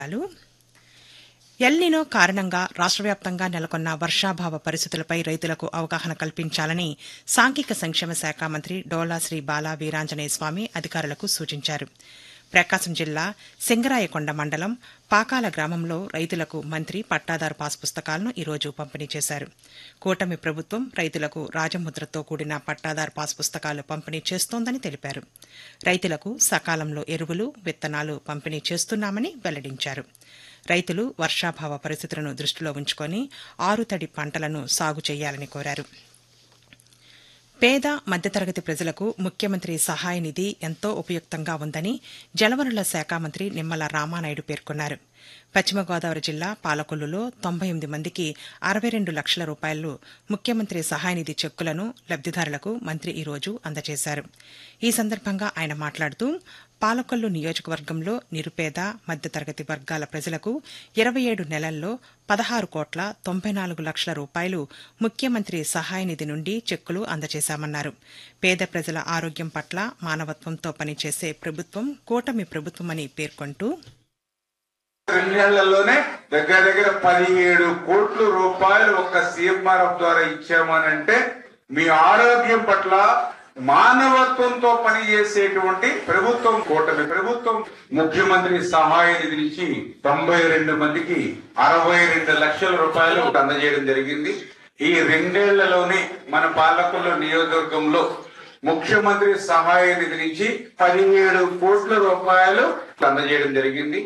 లు ఎల్నినో కారణంగా రాష్ట్ర వ్యాప్తంగా నెలకొన్న వర్షాభావ పరిస్థితులపై రైతులకు అవగాహన కల్పించాలని సాంఘిక సంక్షేమ శాఖ మంత్రి డోలా శ్రీ బాలా వీరాంజనేయ స్వామి అధికారులకు సూచించారు ప్రకాశం జిల్లా సింగరాయకొండ మండలం పాకాల గ్రామంలో రైతులకు మంత్రి పట్టాదారు పాస్ పుస్తకాలను ఈరోజు పంపిణీ చేశారు కూటమి ప్రభుత్వం రైతులకు రాజముద్రతో కూడిన పట్టాదారు పాస్ పుస్తకాలు పంపిణీ చేస్తోందని తెలిపారు రైతులకు సకాలంలో ఎరువులు విత్తనాలు పంపిణీ చేస్తున్నామని వెల్లడించారు రైతులు వర్షాభావ పరిస్థితులను దృష్టిలో ఉంచుకొని ఆరుతడి పంటలను సాగు చేయాలని కోరారు పేద మధ్యతరగతి ప్రజలకు ముఖ్యమంత్రి సహాయ నిధి ఎంతో ఉపయుక్తంగా ఉందని జలవనరుల శాఖ మంత్రి నిమ్మల రామానాయుడు పేర్కొన్నారు పశ్చిమ గోదావరి జిల్లా పాలకొల్లులో తొంభై ఎనిమిది మందికి అరవై రెండు లక్షల రూపాయలు ముఖ్యమంత్రి సహాయ నిధి చెక్కులను లబ్దిదారులకు మంత్రి ఈరోజు అందజేశారు ఈ సందర్భంగా ఆయన మాట్లాడుతూ పాలకొల్లు నియోజకవర్గంలో నిరుపేద మధ్యతరగతి వర్గాల ప్రజలకు ఇరవై ఏడు నెలల్లో పదహారు కోట్ల తొంభై నాలుగు లక్షల రూపాయలు ముఖ్యమంత్రి సహాయ నిధి నుండి చెక్కులు అందజేశామన్నారు పేద ప్రజల ఆరోగ్యం పట్ల మానవత్వంతో పనిచేసే ప్రభుత్వం కూటమి ప్రభుత్వమని పేర్కొంటూ రెండేళ్లలోనే దగ్గర దగ్గర పదిహేడు కోట్ల రూపాయలు ఒక్క సీఎంఆర్ఎఫ్ ద్వారా ఇచ్చామనంటే మీ ఆరోగ్యం పట్ల మానవత్వంతో పనిచేసేటువంటి ప్రభుత్వం కూటమి ప్రభుత్వం ముఖ్యమంత్రి సహాయ నిధి నుంచి తొంభై రెండు మందికి అరవై రెండు లక్షల రూపాయలు అందజేయడం జరిగింది ఈ రెండేళ్లలోనే మన పాలకుల నియోజకవర్గంలో ముఖ్యమంత్రి సహాయ నిధి నుంచి పదిహేడు కోట్ల రూపాయలు అందజేయడం జరిగింది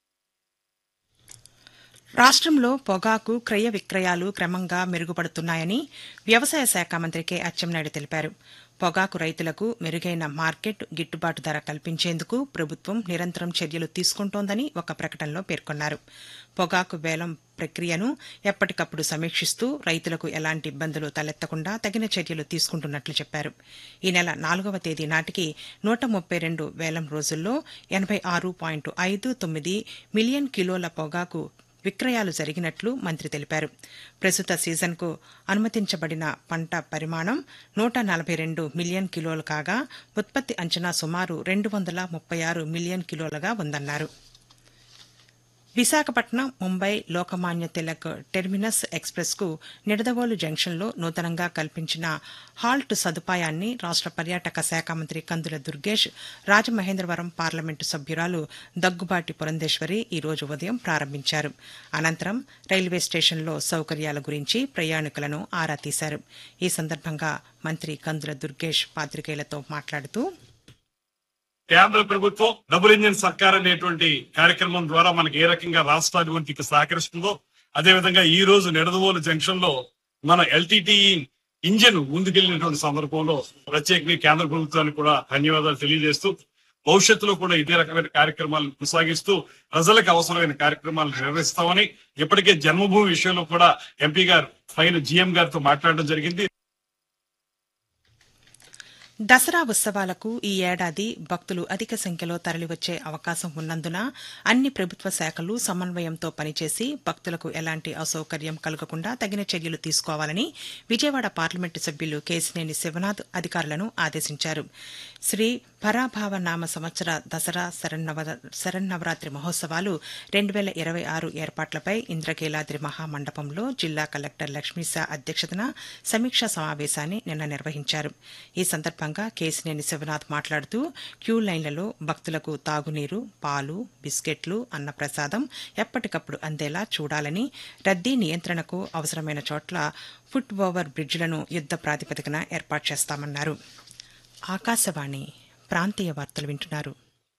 రాష్ట్రంలో పొగాకు క్రయ విక్రయాలు క్రమంగా మెరుగుపడుతున్నాయని వ్యవసాయ శాఖ మంత్రి కె అచ్చెన్నాయుడు తెలిపారు పొగాకు రైతులకు మెరుగైన మార్కెట్ గిట్టుబాటు ధర కల్పించేందుకు ప్రభుత్వం నిరంతరం చర్యలు తీసుకుంటోందని ఒక ప్రకటనలో పేర్కొన్నారు పొగాకు వేలం ప్రక్రియను ఎప్పటికప్పుడు సమీక్షిస్తూ రైతులకు ఎలాంటి ఇబ్బందులు తలెత్తకుండా తగిన చర్యలు తీసుకుంటున్నట్లు చెప్పారు ఈ నెల నాలుగవ తేదీ నాటికి నూట ముప్పై రెండు వేలం రోజుల్లో ఎనబై ఆరు పాయింట్ ఐదు తొమ్మిది మిలియన్ కిలోల పొగాకు విక్రయాలు జరిగినట్లు మంత్రి తెలిపారు ప్రస్తుత సీజన్కు అనుమతించబడిన పంట పరిమాణం నూట నలభై రెండు మిలియన్ కిలోలు కాగా ఉత్పత్తి అంచనా సుమారు రెండు వందల ముప్పై ఆరు మిలియన్ కిలోలుగా ఉందన్నారు విశాఖపట్నం ముంబై లోకమాన్య తిలక్ టెర్మినస్ ఎక్స్ప్రెస్ కు నిడదవోలు జంక్షన్లో నూతనంగా కల్పించిన హాల్ట్ సదుపాయాన్ని రాష్ట పర్యాటక శాఖ మంత్రి కందుల దుర్గేష్ రాజమహేంద్రవరం పార్లమెంటు సభ్యురాలు దగ్గుబాటి పురంధేశ్వరి ఈ రోజు ఉదయం ప్రారంభించారు అనంతరం రైల్వే స్టేషన్లో సౌకర్యాల గురించి ప్రయాణికులను ఆరా తీశారు ఈ సందర్భంగా మంత్రి కందుల దుర్గేష్ పాతికేయులతో మాట్లాడుతూ కేంద్ర ప్రభుత్వం డబుల్ ఇంజిన్ సర్కార్ అనేటువంటి కార్యక్రమం ద్వారా మనకి ఏ రకంగా రాష్ట్ర అభివృద్ధికి సహకరిస్తుందో అదే విధంగా ఈ రోజు నిడదవోలు జంక్షన్ లో మన ఎల్టీటీ ఇంజిన్ ముందుకెళ్లినటువంటి సందర్భంలో ప్రత్యేకంగా కేంద్ర ప్రభుత్వానికి కూడా ధన్యవాదాలు తెలియజేస్తూ భవిష్యత్తులో కూడా ఇదే రకమైన కార్యక్రమాలను కొనసాగిస్తూ ప్రజలకు అవసరమైన కార్యక్రమాలు నిర్వహిస్తామని ఇప్పటికే జన్మభూమి విషయంలో కూడా ఎంపీ గారు పైన జీఎం గారితో మాట్లాడడం జరిగింది దసరా ఉత్సవాలకు ఈ ఏడాది భక్తులు అధిక సంఖ్యలో తరలివచ్చే అవకాశం ఉన్నందున అన్ని ప్రభుత్వ శాఖలు సమన్వయంతో పనిచేసి భక్తులకు ఎలాంటి అసౌకర్యం కలగకుండా తగిన చర్యలు తీసుకోవాలని విజయవాడ పార్లమెంటు సభ్యులు కేసినేని శివనాథ్ అధికారులను ఆదేశించారు శ్రీ పరాభావ నామ సంవత్సర దసరా శరన్నవ శరన్నవరాత్రి మహోత్సవాలు రెండు వేల ఇరవై ఆరు ఏర్పాట్లపై ఇంద్రకీలాద్రి మహామండపంలో జిల్లా కలెక్టర్ లక్ష్మీశా అధ్యక్షతన సమీక్షా సమావేశాన్ని నిన్న నిర్వహించారు ఈ సందర్భంగా కేసినేని శివనాథ్ మాట్లాడుతూ క్యూ లైన్లలో భక్తులకు తాగునీరు పాలు బిస్కెట్లు అన్నప్రసాదం ఎప్పటికప్పుడు అందేలా చూడాలని రద్దీ నియంత్రణకు అవసరమైన చోట్ల ఫుట్ ఓవర్ బ్రిడ్జ్లను యుద్ద ప్రాతిపదికన ఏర్పాటు చేస్తామన్నారు ఆకాశవాణి ప్రాంతీయ వార్తలు వింటున్నారు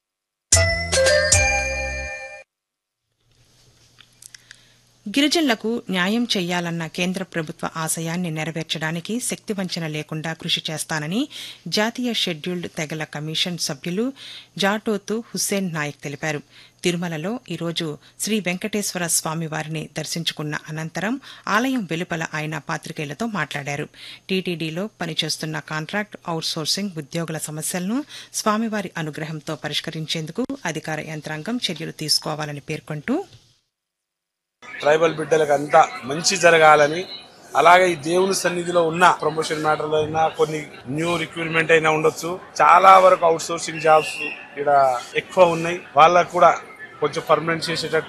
గిరిజనులకు న్యాయం చేయాలన్న కేంద్ర ప్రభుత్వ ఆశయాన్ని నెరవేర్చడానికి శక్తివంచన లేకుండా కృషి చేస్తానని జాతీయ షెడ్యూల్డ్ తెగల కమిషన్ సభ్యులు జాటోతు హుస్సేన్ నాయక్ తెలిపారు తిరుమలలో ఈరోజు శ్రీ వెంకటేశ్వర స్వామివారిని దర్శించుకున్న అనంతరం ఆలయం వెలుపల ఆయన పాతికేయులతో మాట్లాడారు టీటీడీలో పనిచేస్తున్న కాంట్రాక్ట్ అవుట్సోర్సింగ్ ఉద్యోగుల సమస్యలను స్వామివారి అనుగ్రహంతో పరిష్కరించేందుకు అధికార యంత్రాంగం చర్యలు తీసుకోవాలని పేర్కొంటూ ట్రైబల్ బిడ్డలకు అంతా మంచి జరగాలని అలాగే ఈ దేవుని సన్నిధిలో ఉన్న ప్రమోషన్ మ్యాటర్లో అయినా కొన్ని న్యూ రిక్రూట్మెంట్ అయినా ఉండొచ్చు చాలా వరకు అవుట్ సోర్సింగ్ జాబ్స్ ఇక్కడ ఎక్కువ ఉన్నాయి వాళ్ళకు కూడా కొంచెం పర్మనెంట్ చేసేటట్టు